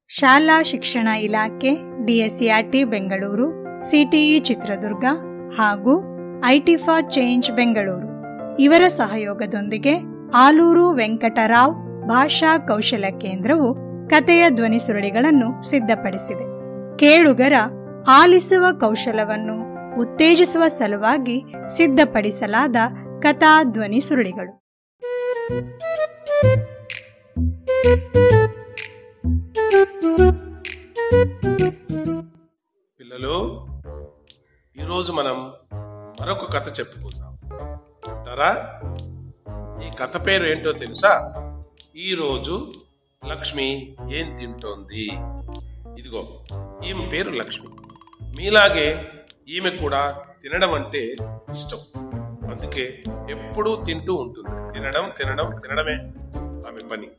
ಶಾಲಾ ಶಿಕ್ಷಣ ಇಲಾಖೆ ಡಿಎಸ್ಸಿಆರ್ಟಿ ಬೆಂಗಳೂರು ಸಿಟಿಇ ಚಿತ್ರದುರ್ಗ ಹಾಗೂ ಐಟಿ ಫಾರ್ ಚೇಂಜ್ ಬೆಂಗಳೂರು ಇವರ ಸಹಯೋಗದೊಂದಿಗೆ ಆಲೂರು ವೆಂಕಟರಾವ್ ಭಾಷಾ ಕೌಶಲ ಕೇಂದ್ರವು ಕಥೆಯ ಧ್ವನಿ ಸುರುಳಿಗಳನ್ನು ಸಿದ್ಧಪಡಿಸಿದೆ ಕೇಳುಗರ ಆಲಿಸುವ ಕೌಶಲವನ್ನು ಉತ್ತೇಜಿಸುವ ಸಲುವಾಗಿ ಸಿದ್ಧಪಡಿಸಲಾದ ಕಥಾ ಧ್ವನಿ ಸುರುಳಿಗಳು పిల్లలు ఈరోజు మనం మరొక కథ చెప్పుకుందాం అంటారా ఈ కథ పేరు ఏంటో తెలుసా ఈరోజు లక్ష్మి ఏం తింటోంది ఇదిగో ఈమె పేరు లక్ష్మి మీలాగే ఈమె కూడా తినడం అంటే ఇష్టం అందుకే ఎప్పుడూ తింటూ ఉంటుంది తినడం తినడం తినడమే ఆమె పని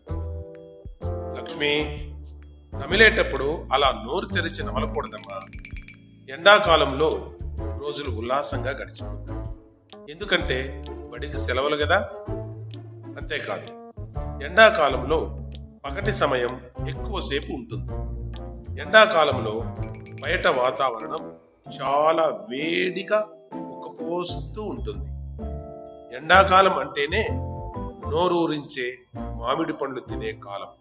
లక్ష్మి నమిలేటప్పుడు అలా నోరు తెరిచి నమలకూడదమ్మా ఎండాకాలంలో రోజులు ఉల్లాసంగా గడిచిపోతాయి ఎందుకంటే బడికి సెలవులు కదా అంతేకాదు ఎండాకాలంలో పగటి సమయం ఎక్కువసేపు ఉంటుంది ఎండాకాలంలో బయట వాతావరణం చాలా వేడిగా ఉక్కపోస్తూ ఉంటుంది ఎండాకాలం అంటేనే నోరూరించే మామిడి పండ్లు తినే కాలం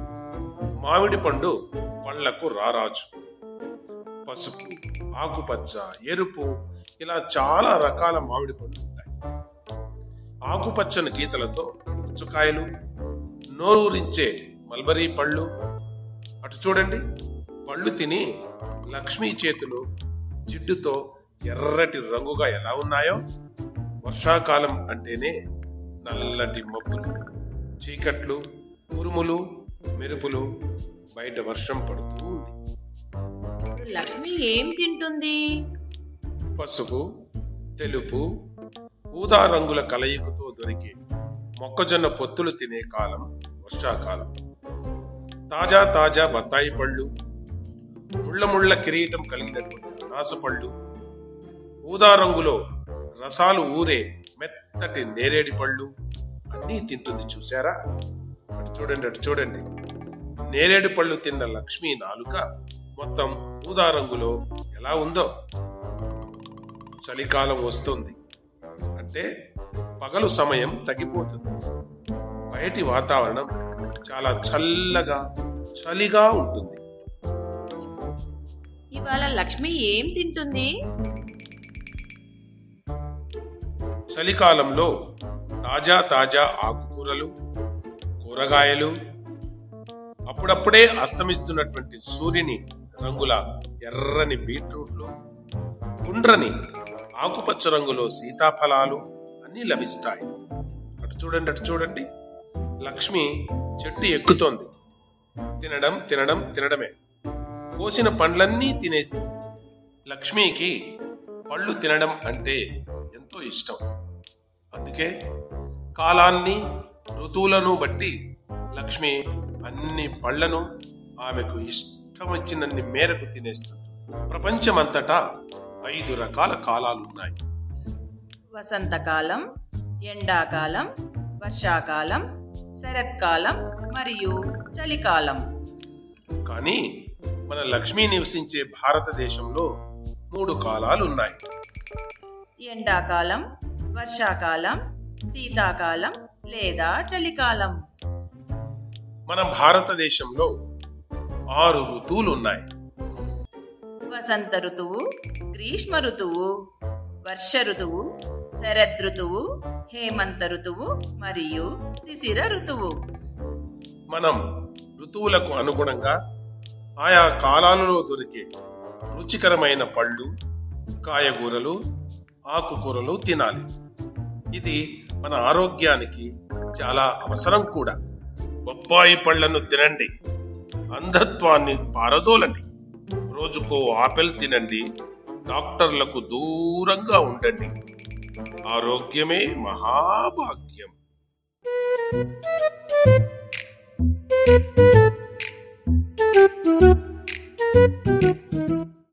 మామిడి పండు పళ్లకు రారాజు పసుపు ఆకుపచ్చ ఎరుపు ఇలా చాలా రకాల మామిడి పండ్లు ఉంటాయి ఆకుపచ్చని గీతలతో పుచ్చకాయలు నోరూరించే మల్బరీ పళ్ళు అటు చూడండి పళ్ళు తిని లక్ష్మీ చేతులు జిడ్డుతో ఎర్రటి రంగుగా ఎలా ఉన్నాయో వర్షాకాలం అంటేనే నల్లటి మబ్బులు చీకట్లు ఉరుములు మెరుపులు బయట వర్షం పడుతూ ఉంది లక్ష్మి ఏం తింటుంది పసుపు తెలుపు ఊదా రంగుల కలయికతో దొరికే మొక్కజొన్న పొత్తులు తినే కాలం వర్షాకాలం తాజా తాజా బత్తాయి పళ్ళు ముళ్ళ ముళ్ళ కిరీటం కలిగినటువంటి నాసపళ్ళు ఊదా రంగులో రసాలు ఊరే మెత్తటి నేరేడి పళ్ళు అన్నీ తింటుంది చూసారా అటు చూడండి అటు చూడండి నేరేడు పళ్ళు తిన్న లక్ష్మీ నాలుక మొత్తం ఊదా రంగులో ఎలా ఉందో చలికాలం వస్తుంది అంటే పగలు సమయం తగ్గిపోతుంది బయటి వాతావరణం చాలా చల్లగా చలిగా ఉంటుంది ఇవాళ లక్ష్మి ఏం తింటుంది చలికాలంలో తాజా తాజా ఆకుకూరలు కూరగాయలు అప్పుడప్పుడే అస్తమిస్తున్నటువంటి సూర్యుని రంగుల ఎర్రని బీట్రూట్లు కుండ్రని ఆకుపచ్చ రంగులో సీతాఫలాలు అన్నీ లభిస్తాయి అటు చూడండి అటు చూడండి లక్ష్మి చెట్టు ఎక్కుతోంది తినడం తినడం తినడమే కోసిన పండ్లన్నీ తినేసింది లక్ష్మికి పళ్ళు తినడం అంటే ఎంతో ఇష్టం అందుకే కాలాన్ని ఋతువులను బట్టి లక్ష్మి అన్ని పళ్లను ఆమెకు ఇష్టం వచ్చినన్ని మేరకు తినేస్తుంది ప్రపంచమంతటా ఐదు రకాల కాలాలున్నాయి వసంతకాలం ఎండాకాలం వర్షాకాలం శరత్కాలం మరియు చలికాలం కానీ మన లక్ష్మి నివసించే భారతదేశంలో మూడు కాలాలు ఉన్నాయి ఎండాకాలం వర్షాకాలం శీతాకాలం లేదా చలికాలం మన భారతదేశంలో ఆరు ఋతువులు ఉన్నాయి వసంత ఋతువు గ్రీష్మ ఋతువు వర్ష ఋతువు శరదృతువు హేమంత ఋతువు మరియు శిశిర ఋతువు మనం ఋతువులకు అనుగుణంగా ఆయా కాలాలలో దొరికే రుచికరమైన పళ్ళు కాయగూరలు ఆకుకూరలు తినాలి ఇది మన ఆరోగ్యానికి చాలా అవసరం కూడా బొప్పాయి పళ్ళను తినండి అంధత్వాన్ని పారదోలండి రోజుకో ఆపిల్ తినండి డాక్టర్లకు దూరంగా ఉండండి ఆరోగ్యమే మహాభాగ్యం Thank you.